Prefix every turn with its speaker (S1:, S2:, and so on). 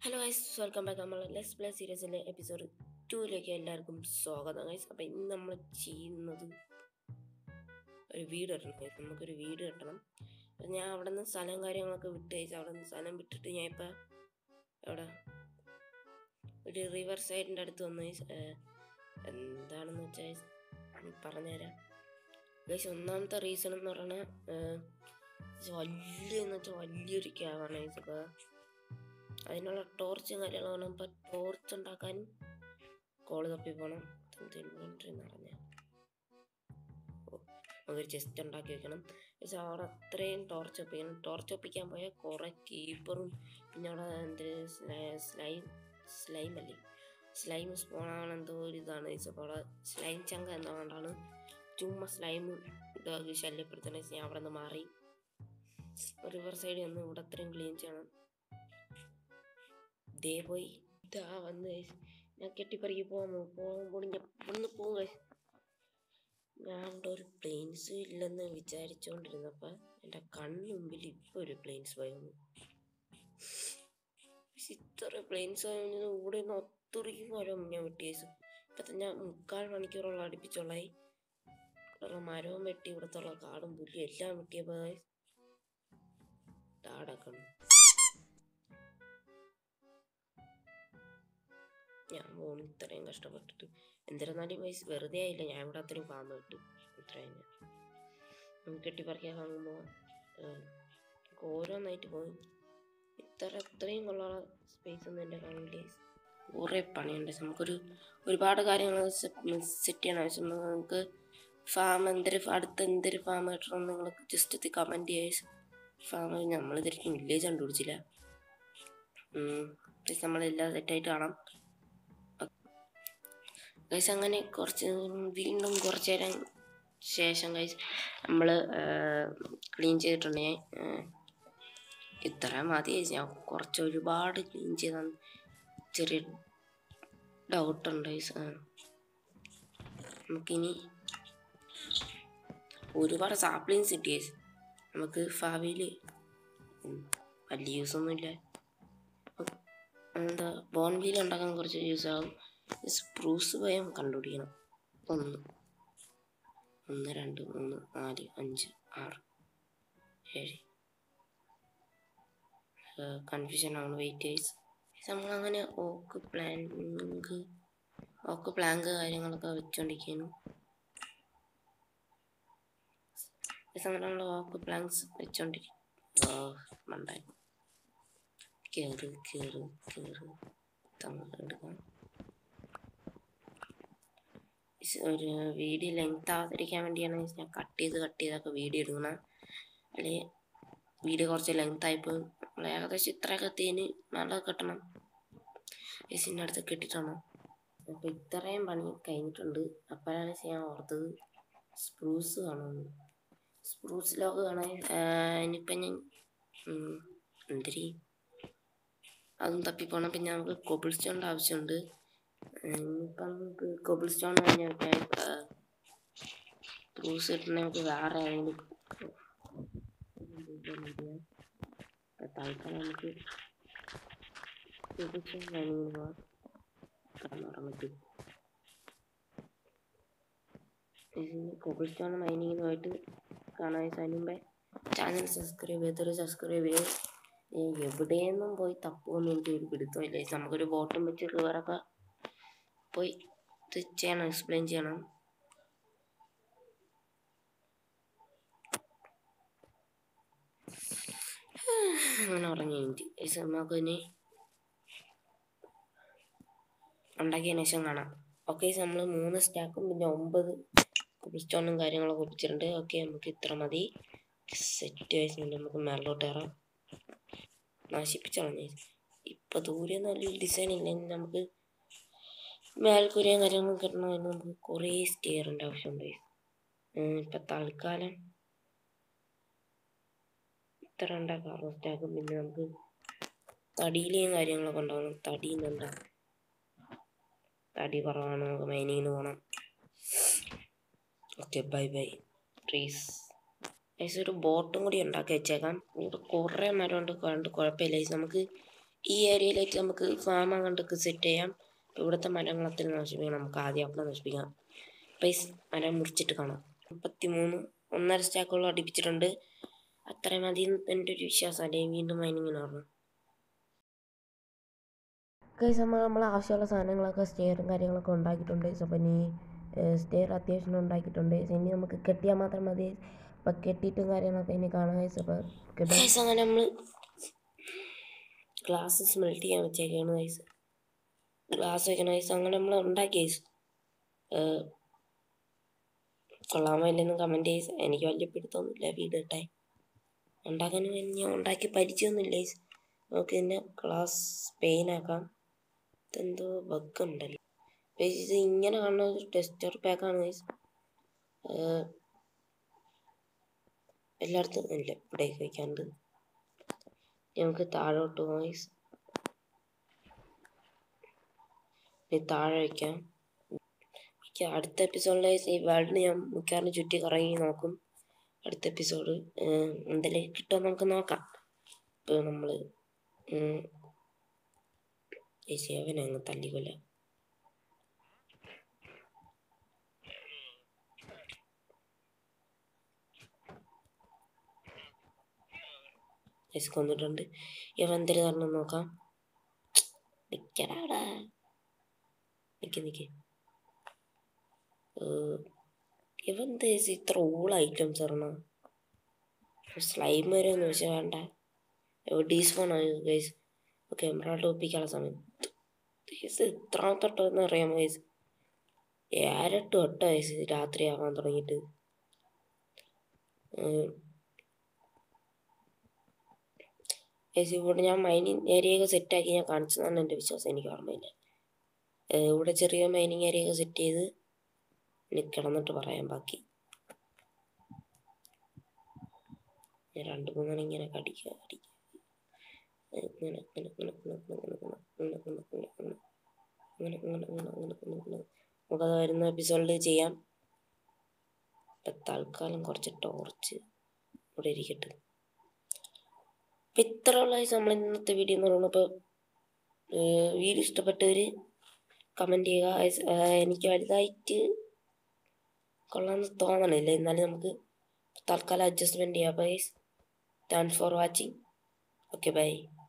S1: Hello guys welcome back നമ്മൾ let's play സീരീസിലെ episode ടൂയിലേക്ക് എല്ലാവർക്കും സ്വാഗതം ഗൈസ് അപ്പോൾ ഇന്ന് നമ്മൾ ചെയ്യുന്നത് ഒരു വീട് കെട്ടണം guys. നമുക്കൊരു വീട് കെട്ടണം അപ്പോൾ ഞാൻ അവിടെ നിന്ന് സ്ഥലം കാര്യങ്ങളൊക്കെ വിട്ട് കഴിച്ച് അവിടെ നിന്ന് സ്ഥലം വിട്ടിട്ട് ഞാൻ ഇപ്പോൾ എവിടെ ഒരു റിവർ സൈഡിൻ്റെ അടുത്ത് വന്ന് guys. ഏർ, എന്താണെന്ന് വെച്ചാൽ പറഞ്ഞുതരാം ഗൈസ് ഒന്നാമത്തെ റീസൺ എന്ന് പറഞ്ഞാൽ വലിയ എന്ന് വെച്ചാൽ വലിയൊരു ക്യാബാണ് ഗൈസ് അപ്പോൾ അതിനുള്ള ടോർച്ചും കാര്യങ്ങളും വേണം ഇപ്പം ടോർച്ച് ഉണ്ടാക്കാനും കോള് തപ്പി പോകണം എന്ന് പറഞ്ഞ ഒരു ചെസ്റ്റ് ഉണ്ടാക്കി വെക്കണം പക്ഷെ അവിടെ അത്രയും ടോർച്ച് ഒപ്പിക്കണം ടോർച്ച് ഒപ്പിക്കാൻ പോയാൽ കുറേ കീപ്പറും പിന്നെ അവിടെ എന്ത് സ്ലൈം സ്ലൈം അല്ലേ സ്ലൈം സ്പോണാണ് എന്തോ ഒരു ഇതാണ് അപ്പോൾ അവിടെ സ്ലൈം ചങ്ക എന്താണ്ടാണ് ചുമ്മാ സ്ലൈം ഇതാക്കി ശല്യപ്പെടുത്തണ ഞാൻ അവിടെ നിന്ന് മാറി റിവർ സൈഡിൽ വന്ന് ഇവിടെ അത്രയും ക്ലീൻ ചെയ്യണം ദേ പോയി ഇതാ വന്ന് guys. ഞാൻ കെട്ടിപ്പറിക്ക് പോകാൻ പോകാൻ പൊടിഞ്ഞ ഒന്ന് പോകും guys. ഞാൻ അവിടെ ഒരു പ്ലെയിൻസ് ഇല്ലെന്ന് വിചാരിച്ചുകൊണ്ടിരുന്നപ്പോൾ എൻ്റെ കണ്ണ് മുമ്പിൽ ഇപ്പോൾ ഒരു പ്ലെയിൻസ് പോയി വന്നു പക്ഷെ ഇത്ര പ്ലെയിൻസ് പോയി ഇവിടെ നിന്ന് ഒത്തുറിക്കും വരും ഞാൻ വെട്ടിയേസ് ഇപ്പം ഞാൻ മുക്കാൽ മണിക്കൂറോളം അടുപ്പിച്ചുള്ളായി ഇവിടെയുള്ള മരവും വെട്ടി ഇവിടുത്തെ കാടും പുല്ലും എല്ലാം വെട്ടിയപ്പോൾ താടക്കണം ഞാൻ പോണു ഇത്രയും കഷ്ടപ്പെട്ടിട്ട് എന്തിരുന്നാലും പൈസ വെറുതെ ആയില്ല ഞാൻ ഇവിടെ അത്രയും ഫാം കിട്ടും ഇത്രയും ഞാൻ കെട്ടിപ്പറിക്കാൻ വാങ്ങുമ്പോൾ ഓരോന്നായിട്ട് പോയി ഇത്ര അത്രയും കൊള്ളാനുള്ള സ്പേസ് ഒന്നും എൻ്റെ കാണില്ല കുറേ പണിയുണ്ട് നമുക്കൊരു ഒരുപാട് കാര്യങ്ങൾ സെറ്റ് ചെയ്യണം ആവശ്യം നമുക്ക് ഫാം എന്തൊരു അടുത്ത് എന്തൊരു ഫാം കിട്ടണം നിങ്ങൾ ജസ്റ്റ് ഇത് കമൻറ്റ് ചെയ്യുക ഫാം നമ്മൾ ഇതിരിക്കും വില്ലേജ് കണ്ടുപിടിച്ചില്ല നമ്മളെല്ലാം സെറ്റായിട്ട് കാണാം ഗൈസ് അങ്ങനെ കുറച്ച് വീണ്ടും കുറച്ച് നേരം ശേഷം ഗൈസ് നമ്മൾ ക്ലീൻ ചെയ്തിട്ടുണ്ടെങ്കിൽ ഇത്ര മതി guys. ഞാൻ കുറച്ച് ഒരുപാട് ക്ലീൻ ചെയ്ത ചെറിയ ഡൗട്ടുണ്ട് ഗൈസ് നമുക്കിനി ഒരുപാട് സാപ്ലിങ്സ് കിട്ടി ഗൈസ് നമുക്ക് ഭാവിയിൽ വലിയ യൂസൊന്നുമില്ല എന്താ ബോൺ വീൽ ഉണ്ടാക്കാൻ കുറച്ച് യൂസ് ആകും സ്പ്രൂസ് ഭയം കണ്ടുപിടിക്കണം ഒന്ന് ഒന്ന് രണ്ട് മൂന്ന് നാല് അഞ്ച് ആറ് ഏഴ് കൺഫ്യൂഷൻ ആണ് വെയിറ്റ് ചെയ്സ് നമ്മളങ്ങനെ ഓക്ക് പ്ലാങ്ക് ഓക്ക് പ്ലാങ്ക് കാര്യങ്ങളൊക്കെ വെച്ചോണ്ടിരിക്കുന്നു അങ്ങനെ നമ്മൾ ഓക്ക് പ്ലാങ്ക്സ് വെച്ചോണ്ടിരിക്കും ഓ മണ്ടായി കയറ് കയറ് കയറ് തന്നെടുക്കാം ഒരു വീഡിയോ ലെങ്ത് ആവാതിരിക്കാൻ വേണ്ടിയാണ് ഞാൻ കട്ട് ചെയ്ത് കട്ട് ചെയ്തൊക്കെ വീഡിയോ എടുക്കണം അല്ലെങ്കിൽ വീഡിയോ കുറച്ച് ലെങ്ത് ആയിപ്പോൾ നമ്മൾ ഏകദേശം ഇത്രയൊക്കെ തേന് നല്ല കെട്ടണം എസിൻ്റെ അടുത്ത് കെട്ടിട്ടാണ് അപ്പോൾ ഇത്രയും പണി കഴിഞ്ഞിട്ടുണ്ട് അപ്പോഴാണ് ഞാൻ ഓർത്തത് സ്പ്രൂസ് കാണുമെന്ന് സ്പ്രൂസ് ലോഗ് കാണാൻ ഇനിയിപ്പം ഞാൻ എന്തിരി അതും തപ്പിപ്പോണം പിന്നെ നമുക്ക് കൊബിൾ സ്റ്റോണിൻ്റെ ആവശ്യമുണ്ട് ഇനിയിപ്പം നമുക്ക് കൊബിൾ സ്റ്റോൺ കഴിഞ്ഞാൽ ത്രൂസ് കിട്ടണ നമുക്ക് വേറെ ഏതെങ്കിലും തൽക്കാലം നമുക്ക് കൊബിൾ സ്റ്റോൺ കഴിഞ്ഞ് പോവാം കിടന്നുറങ്ങിട്ട് കൊബിൾ സ്റ്റോൺ മൈനിങ്ങിന് പോയിട്ട് കാണാൻ അതിന് മുമ്പേ ചാനൽ സബ്സ്ക്രൈബ് ചെയ്തൊരു സബ്സ്ക്രൈബ് ചെയ്യും എവിടെയൊന്നും പോയി തപ്പുമെന്ന് എനിക്ക് ഒരു പിടുത്തമില്ല നമുക്കൊരു ബോട്ടം വെച്ച് റിവറൊക്കെ പോയി ഇത് ചെയ്യണം എക്സ്പ്ലെയിൻ ചെയ്യണം അങ്ങനെ ഉറങ്ങി എനിക്ക് നമുക്ക് ഇനി ഉണ്ടാക്കിയതിന് ശേഷം കാണാം ഓക്കെ നമ്മൾ മൂന്ന് സ്റ്റാക്കും പിന്നെ ഒമ്പത് സ്റ്റോണും കാര്യങ്ങളൊക്കെ ഒപ്പിച്ചിട്ടുണ്ട് ഓക്കെ നമുക്ക് ഇത്ര മതി സെറ്റ് ആയിട്ട് നമുക്ക് മേലോട്ട് കയറാം നശിപ്പിച്ചാണ് ഇപ്പൊ ദൂരെ നല്ല ഡിസൈൻ ഇല്ലെങ്കിൽ നമുക്ക് മേൽക്കൂരയും കാര്യങ്ങളും കിട്ടണമെന്ന് നമുക്ക് കുറേ സ്റ്റെയറിൻ്റെ ആവശ്യമുണ്ട് ഇപ്പൊ തൽക്കാലം ഇത്ര ഉണ്ടാക്കാം സ്റ്റാക്കും പിന്നെ നമുക്ക് തടിയിലെയും കാര്യങ്ങളൊക്കെ ഉണ്ടാവണം തടി എന്താ തടി കുറവാണ് നമുക്ക് മൈനിങ്ങിന് പോകണം ഓക്കെ ബൈ ബൈ പ്ലീസ് ഏകദേശം ഒരു ബോട്ടും കൂടി ഉണ്ടാക്കി വെച്ചേക്കാം ഇവിടെ കുറേ മരം ഉണ്ട് കണ്ട് കുഴപ്പമില്ല നമുക്ക് ഈ ഏരിയയിലേക്ക് നമുക്ക് ഫാം അങ്ങോട്ടൊക്കെ സെറ്റ് ചെയ്യാം ഇവിടുത്തെ മരങ്ങളത്തിൽ നശിപ്പിക്കാം നമുക്ക് ആദ്യം അവിടെ നശിപ്പിക്കാം പൈസ മരം മുറിച്ചിട്ട് കാണാം മുപ്പത്തി മൂന്ന് ഒന്നര സ്റ്റാക്കോളം അടുപ്പിച്ചിട്ടുണ്ട് അത്രയും മതി എന്ന് എൻ്റെ ഒരു വിശ്വാസം അല്ലെങ്കിൽ വീണ്ടും മൈനിങ്ങിന് പറഞ്ഞു കൈസ് നമ്മൾ നമ്മൾ ആവശ്യമുള്ള സാധനങ്ങളൊക്കെ സ്റ്റെയറും കാര്യങ്ങളൊക്കെ ഉണ്ടാക്കിയിട്ടുണ്ട് അപ്പോൾ ഇനി സ്റ്റെയർ അത്യാവശ്യം ഉണ്ടാക്കിയിട്ടുണ്ട് ഇനി നമുക്ക് കെട്ടിയാൽ മാത്രം മതി അപ്പോൾ കെട്ടിയിട്ടും കാര്യങ്ങളൊക്കെ ഇനി കാണാം ഗൈസ് അപ്പോൾ ഗൈസ് അങ്ങനെ നമ്മൾ ഗ്ലാസ് സ്മെൽറ്റ് ചെയ്യാൻ വെച്ചേക്കാണ് ഗൈസ് ഗ്ലാസ് വെക്കണം ഗൈസ് അങ്ങനെ നമ്മൾ ഉണ്ടാക്കി ഗൈസ് കൊള്ളാമോ ഇല്ലെന്ന് കമൻറ്റ് ചെയ്ത് എനിക്ക് വലിയ പിടുത്തമൊന്നുമില്ല വീട് ഇട്ടെ ഉണ്ടാക്കാൻ ഞാൻ ഉണ്ടാക്കി പരിചയമൊന്നുമില്ല ഗൈസ് നമുക്ക് ഇതിനെ ഗ്ലാസ് പെയിനാക്കാം ഇതെന്തോ ബഗ് ഉണ്ടല്ലോ ഗൈസ് ഇത് ഇങ്ങനെ കാണുന്ന ഒരു ടെസ്റ്റർ പാക്കാണ് ഗൈസ് എല്ലായിടത്തും ഇല്ല ഇവിടേക്ക് വയ്ക്കാണ്ട് നമുക്ക് താഴോട്ട് പോകാം ഗൈസ് ഇനി താഴെ വയ്ക്കാം എനിക്ക് അടുത്ത എപ്പിസോഡിലെ ഈ വേൾഡിന് ഞാൻ മിക്കവാറും ചുറ്റി കറങ്ങി നോക്കും അടുത്ത എപ്പിസോഡ് എന്തെങ്കിലും കിട്ടുമോ നമുക്ക് നോക്കാം ഇപ്പോൾ നമ്മൾ ചേച്ചി അവനെ അങ്ങ് തല്ലിക്കൊല്ല ചേച്ചി കൊന്നിട്ടുണ്ട് ഇവ എന്തൊരു തരണം നോക്കാം നിക്കടാ അവിടെ നിക്ക് നിക്ക് ഇവൻ എന്താ ചേച്ചി ഇത്ര ഓൾ ഐറ്റംസ് തരണം സ്ലൈം വരെ ഒന്നും വെച്ചാൽ വേണ്ട ഡീസ്ഫോൺ ആണ് ഗൈസ് ഓക്കെ എംബ്രോയിഡ് ഒപ്പിക്കാനുള്ള സമയം ഗൈസ് എത്രാമത്തെ വട്ടം അറിയാമോ ഗൈസ് ഏഴെട്ട് വട്ടം ഗൈസ് രാത്രി ആവാൻ തുടങ്ങിയിട്ട് ഗൈസ് ഇവിടെ ഞാൻ മൈനിങ് ഏരിയയൊക്കെ സെറ്റാക്കി ഞാൻ കാണിച്ചതാണ് എൻ്റെ വിശ്വാസം എനിക്ക് ഓർമ്മയില്ല ഇവിടെ ചെറിയ മൈനിങ് ഏരിയയൊക്കെ സെറ്റ് ചെയ്ത് ഇനി കിടന്നിട്ട് പറയാം ബാക്കി ഞാൻ രണ്ട് മൂന്നെണ്ണം ഇങ്ങനെ കടിക്കുക കടിക്കുക ഇങ്ങനെ ഇങ്ങനെ ഇങ്ങനെ ഇങ്ങനെ ഇങ്ങനെ ഇങ്ങനെ ഇങ്ങനെ ഇങ്ങനെ ഇങ്ങനെ ഇങ്ങനെ ഇങ്ങനെ ഇങ്ങനെ ഇങ്ങനെ ഇങ്ങനെ നമുക്കത് വരുന്ന എപ്പിസോഡിൽ ചെയ്യാം ഇപ്പം തൽക്കാലം കുറച്ച് ടോർച്ച് ഇവിടെ ഇരിക്കട്ടെ അപ്പം ഇത്ര ഉള്ള നമ്മൾ ഇന്നത്തെ വീഡിയോ എന്ന് പറയുന്നത് അപ്പോൾ വീഡിയോ ഇഷ്ടപ്പെട്ടവർ കമൻറ്റ് ചെയ്യുക എനിക്ക് വലുതായിട്ട് കൊള്ളാമെന്ന് തോന്നണില്ല എന്നാലും നമുക്ക് തൽക്കാലം അഡ്ജസ്റ്റ്മെൻറ്റ് ചെയ്യാം അപ്പോൾ thanks for watching okay by